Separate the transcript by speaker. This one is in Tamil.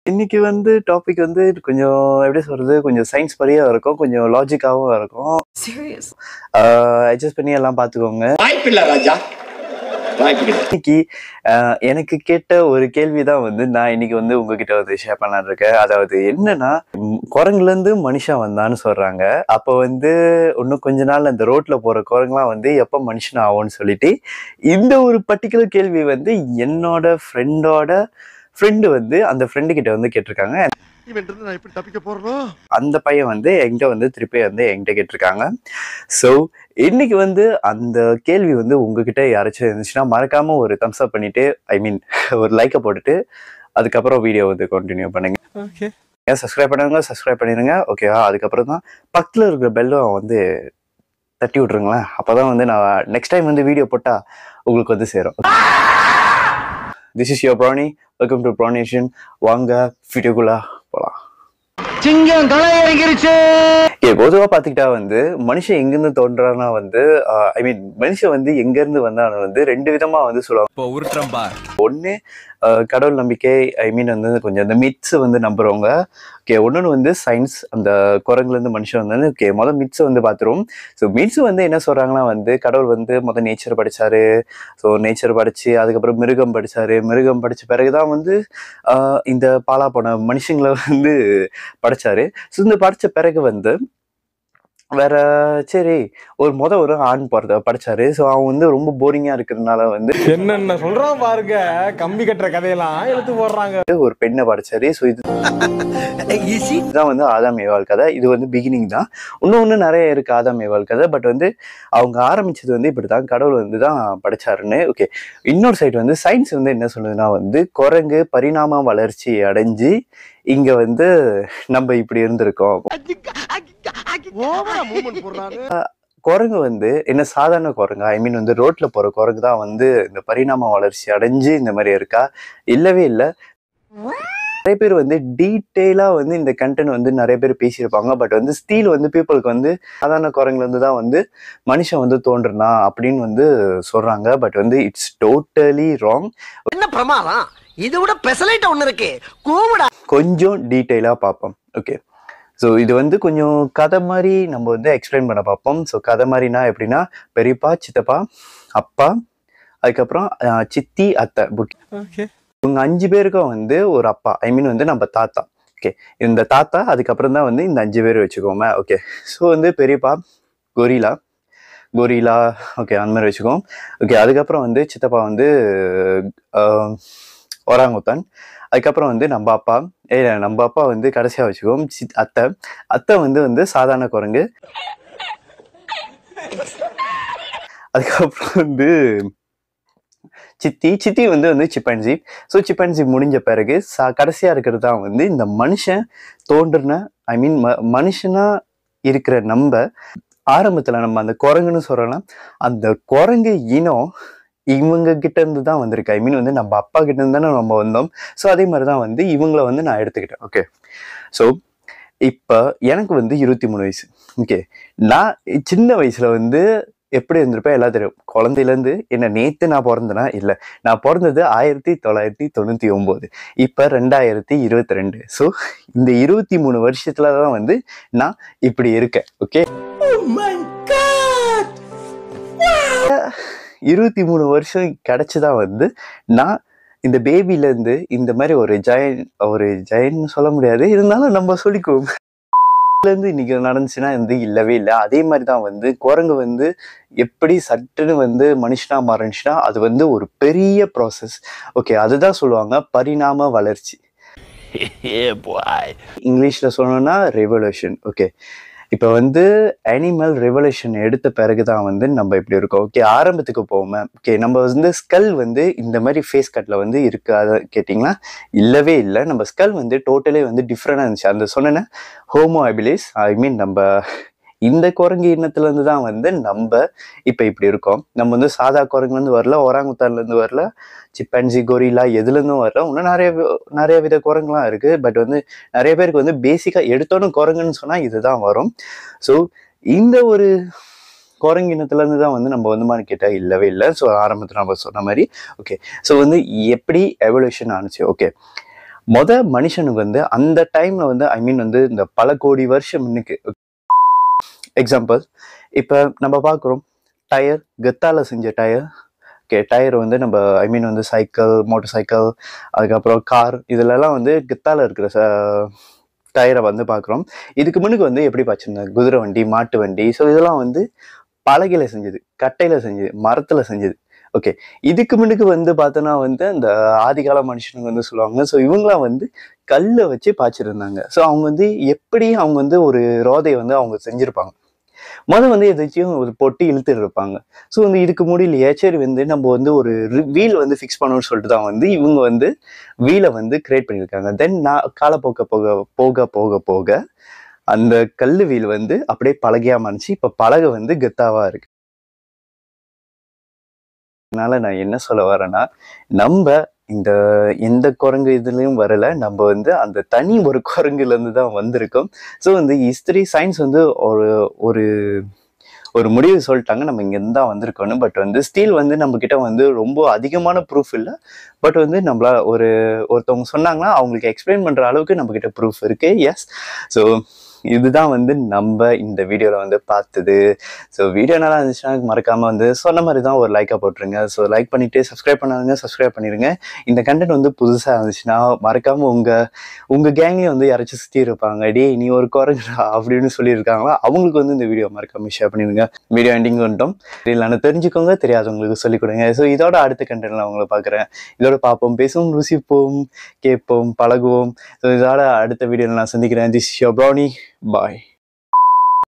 Speaker 1: இன்னைக்கு வந்து டாபிக் வந்து கொஞ்சம் எப்படி சொல்றது கொஞ்சம் சயின்ஸ் படியா இருக்கும் கொஞ்சம் லாஜிக்காவும் இருக்கும்
Speaker 2: Serious.
Speaker 1: அட்ஜஸ்ட் பண்ணி எல்லாம் பார்த்துக்கோங்க
Speaker 3: வாய்ப்பில்லை ராஜா வாய்ப்பில்லை
Speaker 1: இன்னைக்கு ஆஹ், எனக்கு கேட்ட ஒரு கேள்வி தான் வந்து நான் இன்னைக்கு வந்து உங்ககிட்ட வந்து ஷேர் பண்ணலான்னு இருக்கேன் அதாவது என்னன்னா ம், குரங்குல இருந்து மனுஷன் வந்தான்னு சொல்றாங்க அப்போ வந்து இன்னும் கொஞ்ச நாள் அந்த ரோட்ல போற குரங்குலாம் வந்து எப்போ மனுஷன் ஆகும்னு சொல்லிட்டு இந்த ஒரு பர்டிகுலர் கேள்வி வந்து என்னோட ஃப்ரெண்டோட ஃப்ரெண்டு வந்து அந்த ஃப்ரெண்டு கிட்ட வந்து கேட்டிருக்காங்க
Speaker 4: இவன் இருந்து நான் எப்படி தப்பிக்க போறனோ
Speaker 1: அந்த பையன் வந்து என்கிட்ட வந்து திருப்பி வந்து என்கிட்ட கேட்டிருக்காங்க ஸோ இன்னைக்கு வந்து அந்த கேள்வி வந்து உங்ககிட்ட யாராச்சும் இருந்துச்சுன்னா மறக்காம ஒரு தம்ஸ் அப் பண்ணிட்டு ஐ மீன் ஒரு லைக்கை போட்டுட்டு அதுக்கப்புறம் வீடியோ வந்து கண்டினியூ பண்ணுங்க
Speaker 4: ஓகே
Speaker 1: ஏன் சப்ஸ்கிரைப் பண்ணுங்க சப்ஸ்கிரைப் பண்ணிடுங்க ஓகேவா அதுக்கப்புறம் தான் பக்கத்தில் இருக்கிற பெல்லும் வந்து தட்டி விட்ருங்களேன் அப்பதான் வந்து நான் நெக்ஸ்ட் டைம் வந்து வீடியோ போட்டா உங்களுக்கு வந்து சேரும் திஸ் இஸ் யோர் ப்ரானி வெல்கம் டு ப்ரானேஷன் வாங்க வீடியோக்குள்ளா போலாம்
Speaker 5: சிங்கம் களை இறங்கிருச்சு
Speaker 1: ஏ பொதுவா பாத்துக்கிட்டா வந்து மனுஷன் எங்கிருந்து தோன்றானா வந்து ஐ மீன் மனுஷன் வந்து எங்க இருந்து வந்தாலும் வந்து ரெண்டு விதமா வந்து சொல்லுவாங்க
Speaker 6: இப்போ உருட்டுறேன் பார்
Speaker 1: ஒண்ணு ஆஹ் கடவுள் நம்பிக்கை ஐ மீன் வந்து கொஞ்சம் அந்த மிட்ஸ் வந்து நம்புறவங்க ஓகே ஒன்னொன்று வந்து சயின்ஸ் அந்த குரங்குல இருந்து மனுஷன் வந்து ஓகே முதல் மிட்ஸ் வந்து பார்த்துருவோம் ஸோ மிட்ஸ் வந்து என்ன சொல்றாங்கன்னா வந்து கடவுள் வந்து முதல் நேச்சர் படிச்சாரு ஸோ நேச்சர் படிச்சு அதுக்கப்புறம் மிருகம் படிச்சாரு மிருகம் படிச்ச பிறகுதான் வந்து ஆஹ் இந்த பாலா போன மனுஷங்களை வந்து படைச்சாரு ஸோ இந்த படிச்ச பிறகு வந்து வேற சரி ஒரு முத ஒரு ஆண் பிறந்த படிச்சாரு ஸோ அவன் வந்து ரொம்ப போரிங்கா இருக்கிறதுனால வந்து
Speaker 7: என்னென்ன சொல்றான் பாருங்க கம்பி கட்டுற கதையெல்லாம் எடுத்து போடுறாங்க
Speaker 1: ஒரு பெண்ணை படிச்சாரு ஸோ இது இதுதான் வந்து ஆதாம் ஏவாள் கதை இது வந்து பிகினிங் தான் இன்னும் இன்னும் நிறைய இருக்கு ஆதாம் ஏவாள் கதை பட் வந்து அவங்க ஆரம்பிச்சது வந்து இப்படிதான் கடவுள் வந்து தான் படைச்சாருன்னு ஓகே இன்னொரு சைடு வந்து சயின்ஸ் வந்து என்ன சொல்லுதுன்னா வந்து குரங்கு பரிணாம வளர்ச்சி அடைஞ்சு இங்க வந்து நம்ம இப்படி இருந்திருக்கோம்
Speaker 4: ஓவரா மூவ்மெண்ட் போடுறானு
Speaker 1: குரங்கு வந்து என்ன சாதாரண குரங்கு ஐ மீன் வந்து ரோட்ல போற குரங்கு தான் வந்து இந்த பரிணாம வளர்ச்சி அடைஞ்சு இந்த மாதிரி இருக்கா இல்லவே இல்லை நிறைய பேர் வந்து டீட்டெயிலா வந்து இந்த கண்டென்ட் வந்து நிறைய பேர் பேசியிருப்பாங்க பட் வந்து ஸ்டீல் வந்து பீப்புளுக்கு வந்து சாதாரண குரங்குல இருந்து தான் வந்து மனுஷன் வந்து தோன்றுனா அப்படின்னு வந்து சொல்றாங்க பட் வந்து இட்ஸ் டோட்டலி ராங்
Speaker 5: என்ன பிரமாதம் இது விட பெசலைட் ஒண்ணு இருக்கு கூவுடா
Speaker 1: கொஞ்சம் டீட்டெயிலாக பார்ப்போம் ஓகே ஸோ இது வந்து கொஞ்சம் கதை மாதிரி நம்ம வந்து எக்ஸ்பிளைன் பண்ண பார்ப்போம் ஸோ கதை மாதிரினா எப்படின்னா பெரியப்பா சித்தப்பா அப்பா அதுக்கப்புறம் அஹ், சித்தி அத்தை புக்
Speaker 4: ஓகே
Speaker 1: இவங்க அஞ்சு பேருக்கும் வந்து ஒரு அப்பா ஐ மீன் வந்து நம்ம தாத்தா ஓகே இந்த தாத்தா அதுக்கப்புறம் தான் வந்து இந்த அஞ்சு பேர் வச்சுக்கோமே ஓகே ஸோ வந்து பெரியப்பா கொரிலா கொரிலா ஓகே அந்த மாதிரி வச்சுக்கோம் ஓகே அதுக்கப்புறம் வந்து சித்தப்பா வந்து ஆஹ், ஒராங்குத்தான் அதுக்கப்புறம் வந்து நம்ம அப்பா ஏ நம்ம அப்பா வந்து கடைசியாக வச்சுக்கோம் சி- அத்தை அத்தை வந்து வந்து சாதாரண குரங்கு அதுக்கப்புறம் வந்து சித்தி சித்தி வந்து வந்து சிப்பன்சி ஸோ சிப்பன்சி முடிஞ்ச பிறகு சா கடைசியாக இருக்கிறது தான் வந்து இந்த மனுஷன் தோன்றுன ஐ மீன் ம மனுஷனா இருக்கிற நம்ம ஆரம்பத்தில் நம்ம அந்த குரங்குன்னு சொல்லலாம் அந்த குரங்கு இனம் இவங்க கிட்ட இருந்து தான் வந்திருக்கு ஐ மீன் வந்து நம்ம அப்பா கிட்ட இருந்து தானே நம்ம வந்தோம் ஸோ அதே மாதிரி தான் வந்து இவங்கள வந்து நான் எடுத்துக்கிட்டேன் ஓகே ஸோ இப்போ எனக்கு வந்து இருபத்தி மூணு வயசு ஓகே நான் சின்ன வயசுல வந்து எப்படி இருந்திருப்பேன் எல்லாம் தெரியும் குழந்தையிலேருந்து என்ன நேத்து நான் பிறந்தேனா இல்லை நான் பிறந்தது ஆயிரத்தி தொள்ளாயிரத்தி தொண்ணூற்றி ஒம்பது இப்போ ரெண்டாயிரத்தி இருபத்தி ரெண்டு ஸோ இந்த இருபத்தி மூணு வருஷத்துல தான் வந்து நான் இப்படி இருக்கேன் ஓகே இருபத்தி மூணு வருஷம் கிடைச்சுதான் வந்து நான் இந்த பேபில இருந்து இந்த மாதிரி ஒரு ஜெயன் ஒரு ஜெயன்னு சொல்ல முடியாது இருந்தாலும் நம்ம சொல்லிக்குவோம் இருந்து இன்னைக்கு நடந்துச்சுன்னா வந்து இல்லவே இல்லை அதே மாதிரி தான் வந்து குரங்கு வந்து எப்படி சட்டுன்னு வந்து மனுஷனா மாறிச்சுன்னா அது வந்து ஒரு பெரிய ப்ராசஸ் ஓகே அதுதான் சொல்லுவாங்க பரிணாம வளர்ச்சி இங்கிலீஷ்ல சொல்லணும்னா ரெவல்யூஷன் ஓகே இப்போ வந்து அனிமல் ரெவல்யூஷன் எடுத்த பிறகு தான் வந்து நம்ம இப்படி இருக்கோம் ஓகே ஆரம்பத்துக்கு போவோமே ஓகே நம்ம வந்து ஸ்கல் வந்து இந்த மாதிரி ஃபேஸ் கட்டில் வந்து இருக்காத கேட்டிங்கன்னா இல்லவே இல்லை நம்ம ஸ்கல் வந்து டோட்டலே வந்து டிஃப்ரெண்டாக இருந்துச்சு அந்த சொன்னேன்னா ஹோமோ அபிலிஸ் ஐ மீன் நம்ம இந்த குரங்கு இனத்துலேருந்து தான் வந்து நம்ம இப்போ இப்படி இருக்கோம் நம்ம வந்து சாதா குரங்குலேருந்து வரல ஒராங்குத்தான்லேருந்து வரல சிப்பான்சி கொரிலா எதுலேருந்தும் வரல இன்னும் நிறைய வி- நிறைய வித குரங்குலாம் இருக்குது பட் வந்து நிறைய பேருக்கு வந்து பேசிக்காக எடுத்தோன்னு குரங்குன்னு சொன்னால் இதுதான் வரும் ஸோ இந்த ஒரு குரங்கு இனத்துலேருந்து தான் வந்து நம்ம வந்துமான்னு கேட்டால் இல்லவே இல்லை ஸோ ஆரம்பத்தில் நம்ம சொன்ன மாதிரி ஓகே ஸோ வந்து எப்படி எவல்யூஷன் ஆனுச்சு ஓகே மொத மனுஷனுக்கு வந்து அந்த டைம்ல வந்து ஐ மீன் வந்து இந்த பல கோடி வருஷம் முன்னுக்கு எக்ஸாம்பிள் இப்போ நம்ம பார்க்குறோம் டயர் கத்தால செஞ்ச டயர் ஓகே டயர் வந்து நம்ம ஐ மீன் வந்து சைக்கிள் மோட்டர் சைக்கிள் அதுக்கப்புறம் கார் இதுலலாம் வந்து கத்தால இருக்கிற டயரை வந்து பார்க்குறோம் இதுக்கு முன்னுக்கு வந்து எப்படி பார்த்துருந்தாங்க குதிரை வண்டி மாட்டு வண்டி ஸோ இதெல்லாம் வந்து பலகையில செஞ்சது கட்டையில செஞ்சது மரத்துல செஞ்சது ஓகே இதுக்கு முன்னுக்கு வந்து பார்த்தோன்னா வந்து அந்த ஆதிகால மனுஷனுங்க வந்து சொல்லுவாங்க ஸோ இவங்களாம் வந்து கல்லை வச்சு பாய்ச்சிருந்தாங்க ஸோ அவங்க வந்து எப்படி அவங்க வந்து ஒரு ரோதையை வந்து அவங்க செஞ்சிருப்பாங்க முதல் வந்து எதாச்சும் ஒரு பொட்டி இழுத்துட்டு இருப்பாங்க ஸோ வந்து இதுக்கு முடியலையே சரி வந்து நம்ம வந்து ஒரு வீல் வந்து ஃபிக்ஸ் பண்ணணும்னு சொல்லிட்டு தான் வந்து இவங்க வந்து வீலை வந்து கிரியேட் பண்ணியிருக்காங்க தென் நான் காலப்போக்க போக போக போக போக அந்த கல்லு வீல் வந்து அப்படியே பலகையா மாறிச்சு இப்போ பலகை வந்து கெத்தாவா இருக்கு அதனால நான் என்ன சொல்ல வரேன்னா நம்ம இந்த எந்த குரங்கு இதுலயும் வரல நம்ம வந்து அந்த தனி ஒரு குரங்குல இருந்து தான் வந்திருக்கோம் ஸோ வந்து ஹிஸ்டரி சயின்ஸ் வந்து ஒரு ஒரு ஒரு முடிவு சொல்லிட்டாங்க நம்ம இங்கேருந்து தான் வந்திருக்கோன்னு பட் வந்து ஸ்டீல் வந்து நம்ம கிட்ட வந்து ரொம்ப அதிகமான ப்ரூஃப் இல்லை பட் வந்து நம்மள ஒரு ஒருத்தவங்க சொன்னாங்கன்னா அவங்களுக்கு எக்ஸ்பிளைன் பண்ற அளவுக்கு நம்ம கிட்ட ப்ரூஃப் இருக்கு எஸ் ஸோ இதுதான் வந்து நம்ம இந்த வீடியோவில் வந்து பார்த்தது ஸோ வீடியோ நல்லா இருந்துச்சுன்னா மறக்காம வந்து சொன்ன மாதிரி தான் ஒரு லைக்காக போட்டுருங்க ஸோ லைக் பண்ணிட்டு சப்ஸ்கிரைப் பண்ணாதுங்க சப்ஸ்கிரைப் பண்ணிடுங்க இந்த கண்டென்ட் வந்து புதுசாக இருந்துச்சுன்னா மறக்காம உங்க உங்க கேங்லேயும் வந்து யாராச்சும் சுற்றி இருப்பாங்க டேய் நீ ஒரு குரங்குடா அப்படின்னு சொல்லியிருக்காங்களா அவங்களுக்கு வந்து இந்த வீடியோ மறக்காம ஷேர் பண்ணிடுங்க வீடியோ எண்டிங் வந்துட்டோம் இல்லைன்னு தெரிஞ்சுக்கோங்க தெரியாதவங்களுக்கு சொல்லிக் கொடுங்க ஸோ இதோட அடுத்த கண்டென்ட்ல உங்களை பார்க்குறேன் இதோட பார்ப்போம் பேசுவோம் ருசிப்போம் கேட்போம் பழகுவோம் ஸோ இதோட அடுத்த வீடியோவில் நான் சந்திக்கிறேன் திஸ் யோ ப்ரௌனி பாய்